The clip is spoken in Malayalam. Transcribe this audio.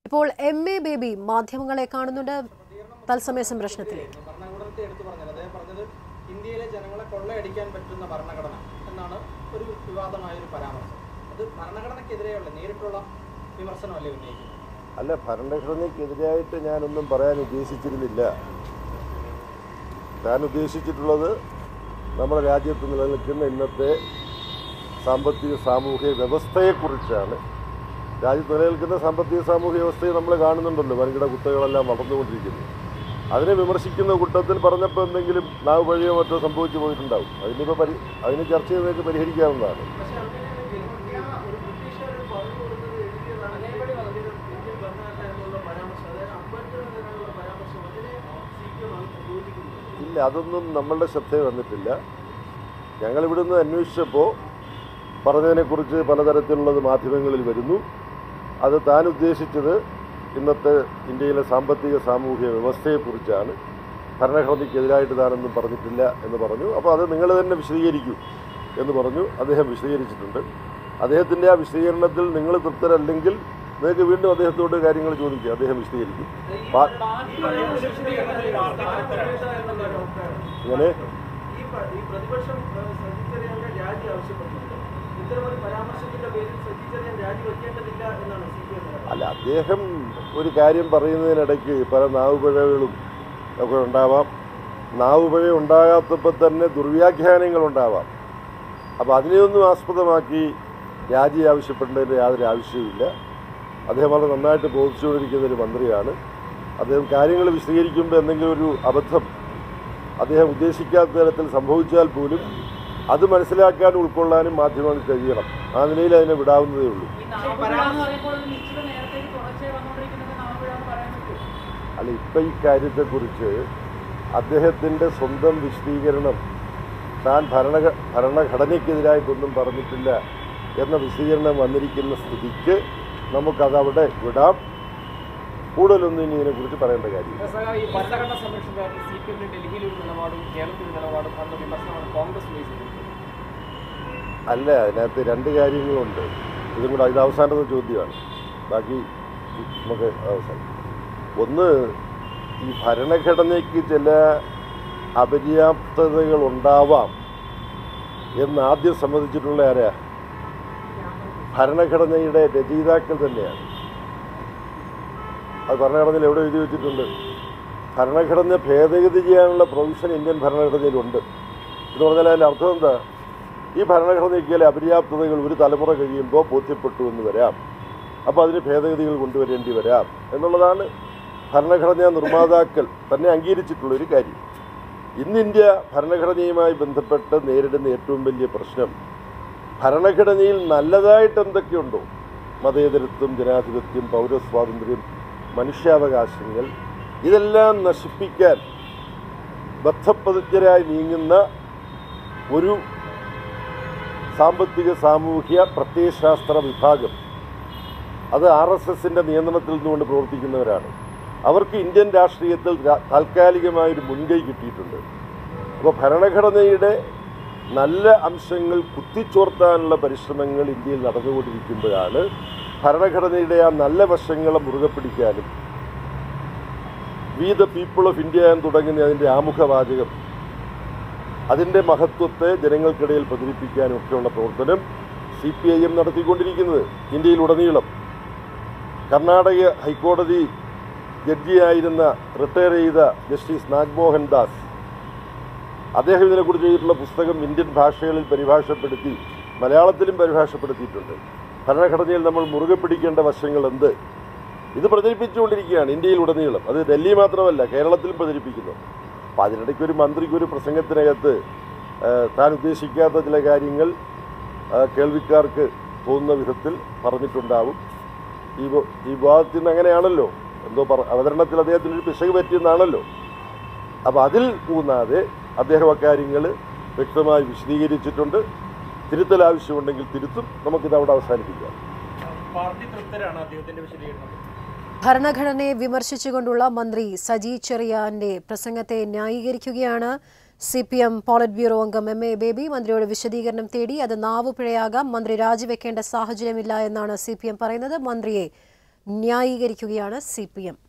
ഇപ്പോൾ എം എ ബേബി മാധ്യമങ്ങളെ കാണുന്നുണ്ട് തത്സമയ സംരക്ഷണത്തിലേക്ക് ഭരണകൂടത്തെ എടുത്തു പറഞ്ഞത് അദ്ദേഹം പറഞ്ഞത് ഇന്ത്യയിലെ ജനങ്ങളെ കൊള്ളയടിക്കാൻ പറ്റുന്ന ഭരണഘടന എന്നാണ് ഒരു വിവാദമായ ഒരു പരാമർശം അത് ഭരണഘടനയ്ക്കെതിരെയുള്ള നേരിട്ടുള്ള വിമർശനമല്ലേ ഉന്നയിക്കുന്നത് അല്ല ഭരണഘടനയ്ക്കെതിരായിട്ട് ഞാനൊന്നും പറയാൻ ഉദ്ദേശിച്ചിരുന്നില്ല താൻ ഉദ്ദേശിച്ചിട്ടുള്ളത് നമ്മുടെ രാജ്യത്ത് നിലനിൽക്കുന്ന ഇന്നത്തെ സാമ്പത്തിക സാമൂഹിക വ്യവസ്ഥയെക്കുറിച്ചാണ് രാജ്യത്ത് നിലനിൽക്കുന്ന സാമ്പത്തിക സാമൂഹിക വ്യവസ്ഥയെ നമ്മൾ കാണുന്നുണ്ടല്ലോ വൻകിട കുത്തകളെല്ലാം വളർന്നുകൊണ്ടിരിക്കുന്നു അതിനെ വിമർശിക്കുന്ന കൂട്ടത്തിൽ പറഞ്ഞപ്പോൾ എന്തെങ്കിലും നാവ് വഴിയോ മറ്റോ സംഭവിച്ചു പോയിട്ടുണ്ടാവും അതിനിപ്പോൾ പരി അതിന് ചർച്ച ചെയ്തേക്ക് പരിഹരിക്കാവുന്നതാണ് പക്ഷേ അങ്ങനെ ഒരു ബ്രിട്ടീഷുകാർ പറഞ്ഞു കൊടുത്തത് എഴുതിയതാണ് അതേപടി ഇന്ത്യൻ ഭരണഘടന എന്നുള്ള പരാമർശം അതായത് അംബേദ്കർ എന്നുള്ള പരാമർശം അതിനെ സി പി എം യോജിക്കുന്നു ഇല്ല അതൊന്നും നമ്മളുടെ ശ്രദ്ധയിൽ വന്നിട്ടില്ല ഞങ്ങൾ ഇവിടുന്ന് അന്വേഷിച്ചപ്പോൾ പറഞ്ഞതിനെക്കുറിച്ച് പലതരത്തിലുള്ളത് മാധ്യമങ്ങളിൽ വരുന്നു അത് താൻ ഉദ്ദേശിച്ചത് ഇന്നത്തെ ഇന്ത്യയിലെ സാമ്പത്തിക സാമൂഹിക വ്യവസ്ഥയെക്കുറിച്ചാണ് ഭരണഘടനയ്ക്കെതിരായിട്ട് താനൊന്നും പറഞ്ഞിട്ടില്ല എന്ന് പറഞ്ഞു അപ്പോൾ അത് നിങ്ങൾ തന്നെ വിശദീകരിക്കൂ എന്ന് പറഞ്ഞു അദ്ദേഹം വിശദീകരിച്ചിട്ടുണ്ട് അദ്ദേഹത്തിൻ്റെ ആ വിശദീകരണത്തിൽ നിങ്ങൾ തൃപ്തരല്ലെങ്കിൽ നിങ്ങൾക്ക് വീണ്ടും അദ്ദേഹത്തോട് കാര്യങ്ങൾ ചോദിക്കുക അദ്ദേഹം വിശദീകരിക്കും പാ- ഇങ്ങനെ ഈ പ- ഈ പ്രതിപക്ഷം ഏഹ്, സജി ചെറിയാന്റെ രാജി ആവശ്യപ്പെടുന്നുണ്ട് ഇത്തരമൊരു പരാമർശത്തിന്റെ പേരിൽ സജി ചെറിയാൻ രാജി വയ്ക്കേണ്ടതില്ല എന്നാണ് സി പി എം അല്ല അദ്ദേഹം ഒരു കാര്യം പറയുന്നതിനിടയ്ക്ക് പല നാവുപിഴകളും ഒക്കെ ഉണ്ടാവാം നാവുപിഴ ഉണ്ടാകാത്തപ്പോൾ തന്നെ ദുർവ്യാഖ്യാനങ്ങൾ ഉണ്ടാവാം അപ്പോൾ അതിനെയൊന്നും ആസ്പദമാക്കി രാജി ആവശ്യപ്പെടേണ്ടതിൻ്റെ യാതൊരു ആവശ്യവുമില്ല അദ്ദേഹം വളരെ നന്നായിട്ട് ബോധിച്ചുകൊണ്ടിരിക്കുന്ന ഒരു മന്ത്രിയാണ് അദ്ദേഹം കാര്യങ്ങൾ വിശദീകരിക്കുമ്പോൾ എന്തെങ്കിലും ഒരു അബദ്ധം അദ്ദേഹം ഉദ്ദേശിക്കാത്ത തരത്തിൽ സംഭവിച്ചാൽ പോലും അത് മനസ്സിലാക്കാനും ഉൾക്കൊള്ളാനും മാധ്യമങ്ങൾക്ക് കഴിയണം ആ നിലയിൽ അതിനെ വിടാവുന്നതേ ഉള്ളൂ അല്ല ഇപ്പം ഈ കാര്യത്തെക്കുറിച്ച് അദ്ദേഹത്തിൻ്റെ സ്വന്തം വിശദീകരണം താൻ ഭരണഘ ഭരണഘടനയ്ക്കെതിരായിട്ടൊന്നും പറഞ്ഞിട്ടില്ല എന്ന വിശദീകരണം വന്നിരിക്കുന്ന സ്ഥിതിക്ക് നമുക്കതവിടെ വിടാം കൂടുതലൊന്നും ഇനി ഇതിനെക്കുറിച്ച് പറയേണ്ട കാര്യമില്ല ഈ ഭരണഘടന സംരക്ഷണത്തിൽ സി പി എമ്മിന് ഡൽഹിയിൽ ഒരു നിലപാടും കേരളത്തിൽ ഒരു നിലപാടും അന്ന വിമർശനമാണ് കോൺഗ്രസ് ഉന്നയിച്ചത് അല്ല അതിനകത്ത് രണ്ട് കാര്യങ്ങളുണ്ട് ഇതും കൂടെ ഇത് അവസാനത്തെ ചോദ്യമാണ് ബാക്കി നമുക്ക് അവസാനം ഒന്ന് ഈ ഭരണഘടനയ്ക്ക് ചില അപര്യാപ്തതകൾ ഉണ്ടാവാം എന്ന് ആദ്യം സമ്മതിച്ചിട്ടുള്ള ആരാ ഭരണഘടനയുടെ രചയിതാക്കൾ തന്നെയാണ് അത് ഭരണഘടനയിൽ എവിടെ എഴുതി വെച്ചിട്ടുണ്ട് ഭരണഘടന ഭേദഗതി ചെയ്യാനുള്ള പ്രൊവിഷൻ ഇന്ത്യൻ ഭരണഘടനയിലുണ്ട് എന്ന് പറഞ്ഞാൽ അതിൻ്റെ അർത്ഥം എന്താ ഈ ഭരണഘടനയ്ക്ക് ചില അപര്യാപ്തതകൾ ഒരു തലമുറ കഴിയുമ്പോൾ ബോധ്യപ്പെട്ടു എന്ന് വരാം അപ്പോൾ അതിന് ഭേദഗതികൾ കൊണ്ടുവരേണ്ടി വരാം എന്നുള്ളതാണ് ഭരണഘടനാ നിർമ്മാതാക്കൾ തന്നെ അംഗീകരിച്ചിട്ടുള്ള ഒരു കാര്യം ഇന്ന് ഇന്ത്യ ഭരണഘടനയുമായി ബന്ധപ്പെട്ട് നേരിടുന്ന ഏറ്റവും വലിയ പ്രശ്നം ഭരണഘടനയിൽ നല്ലതായിട്ട് എന്തൊക്കെയുണ്ടോ മതേതരത്വം ജനാധിപത്യം പൗരസ്വാതന്ത്ര്യം മനുഷ്യാവകാശങ്ങൾ ഇതെല്ലാം നശിപ്പിക്കാൻ ബദ്ധപ്രതിജ്ഞരായി നീങ്ങുന്ന ഒരു സാമ്പത്തിക സാമൂഹ്യ പ്രത്യയശാസ്ത്ര വിഭാഗം അത് ആർ എസ് എസിൻ്റെ നിയന്ത്രണത്തിൽ നിന്നുകൊണ്ട് പ്രവർത്തിക്കുന്നവരാണ് അവർക്ക് ഇന്ത്യൻ രാഷ്ട്രീയത്തിൽ രാ- താൽക്കാലികമായൊരു മുൻകൈ കിട്ടിയിട്ടുണ്ട് അപ്പോൾ ഭരണഘടനയുടെ നല്ല അംശങ്ങൾ കുത്തിച്ചോർത്താനുള്ള പരിശ്രമങ്ങൾ ഇന്ത്യയിൽ നടന്നുകൊണ്ടിരിക്കുമ്പോഴാണ് ഭരണഘടനയുടെ ആ നല്ല വശങ്ങളെ മുറുകെ പിടിക്കാനും we the people of India എന്ന് തുടങ്ങുന്ന അതിൻ്റെ ആമുഖവാചകം അതിൻ്റെ മഹത്വത്തെ ജനങ്ങൾക്കിടയിൽ പ്രചരിപ്പിക്കാനും ഒക്കെയുള്ള പ്രവർത്തനം സി പി ഐ എം നടത്തിക്കൊണ്ടിരിക്കുന്നത് ഇന്ത്യയിലുടനീളം കർണാടക ഹൈക്കോടതി ജഡ്ജിയായിരുന്ന റിട്ടയർ ചെയ്ത ജസ്റ്റിസ് നാഗ്മോഹൻ ദാസ് അദ്ദേഹം ഇതിനെക്കുറിച്ച് ചെയ്തിട്ടുള്ള പുസ്തകം ഇന്ത്യൻ ഭാഷകളിൽ പരിഭാഷപ്പെടുത്തി മലയാളത്തിലും പരിഭാഷപ്പെടുത്തിയിട്ടുണ്ട് ഭരണഘടനയിൽ നമ്മൾ മുറുകെ പിടിക്കേണ്ട വശങ്ങൾ എന്ത് ഇത് പ്രചരിപ്പിച്ചുകൊണ്ടിരിക്കുകയാണ് ഇന്ത്യയിലുടനീളം അത് ഡൽഹി മാത്രമല്ല കേരളത്തിലും പ്രചരിപ്പിക്കുന്നു അപ്പം അതിനിടയ്ക്ക് ഒരു മന്ത്രിക്ക് ഒരു പ്രസംഗത്തിനകത്ത് ആ, താൻ ഉദ്ദേശിക്കാത്ത ചില കാര്യങ്ങൾ ആ, കേൾവിക്കാർക്ക് തോന്നുന്ന വിധത്തിൽ പറഞ്ഞിട്ടുണ്ടാവും ഈ വ- ഈ വിവാദത്തിൽ നിന്ന് അങ്ങനെയാണല്ലോ എന്തോ പറ അവതരണത്തിൽ അദ്ദേഹത്തിനൊരു പിശക് പറ്റിയെന്നാണല്ലോ അപ്പോൾ അതിൽ ഊന്നാതെ അദ്ദേഹം അക്കാര്യങ്ങൾ വ്യക്തമായി വിശദീകരിച്ചിട്ടുണ്ട് തിരുത്തൽ ആവശ്യമുണ്ടെങ്കിൽ തിരുത്തും നമുക്കിത് അവിടെ അവസാനിപ്പിക്കാം പാർട്ടി തൃപ്തരാണ് അദ്ദേഹത്തിന്റെ വിശദീകരണം ഭരണഘടനയെ വിമർശിച്ചുകൊണ്ടുള്ള മന്ത്രി സജി ചെറിയാന്റെ പ്രസംഗത്തെ ന്യായീകരിക്കുകയാണ് C P M politburo അംഗം എം എ ബേബി മന്ത്രിയോട് വിശദീകരണം തേടി അത് നാവുപിഴയാകാം മന്ത്രി രാജിവെക്കേണ്ട സാഹചര്യമില്ല എന്നാണ് സി പി എം പറയുന്നത് മന്ത്രിയെ ന്യായീകരിക്കുകയാണ് സി പി എം